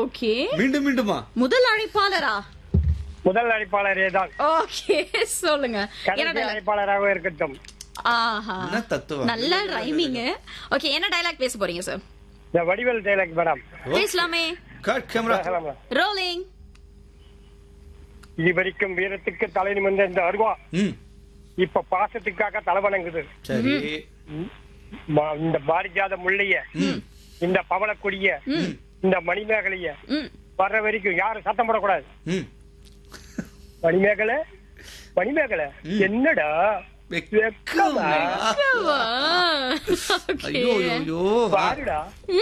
Okay மீண்டும் மீண்டுமா முதல் அழைப்பாளரா முதல் அழைப்பாளரே தான் ஓகே சொல்லுங்க என்ன கடைசி dialogue? அழைப்பாளராக இருக்கட்டும் ஆஹா என்ன தத்துவம் நல்ல ரைமிங் ஓகே என்ன டயலாக் பேச போறீங்க சார் இந்த வடிவேல் டைலாக் மேடம் பேசலாமே கட் கேமரா ரோலிங் இது வரைக்கும் வீரத்துக்கு தலை நிமிர்ந்த இந்த அருவா ம் இப்ப பாசத்துக்காக தலை வணங்குது சரி ம- இந்த பாரிஜாத முள்ளைய இந்த பவளக்கொடிய இந்த மணிமேகலைய ம் வர்ற வரைக்கும் யாரும் சத்தம் போடக்கூடாது ம் மணிமேகலை மணிமேகலை என்னடா வெக்கமா? வெக்கமா? ஓகே ஐயோ ஐயோ பாருடா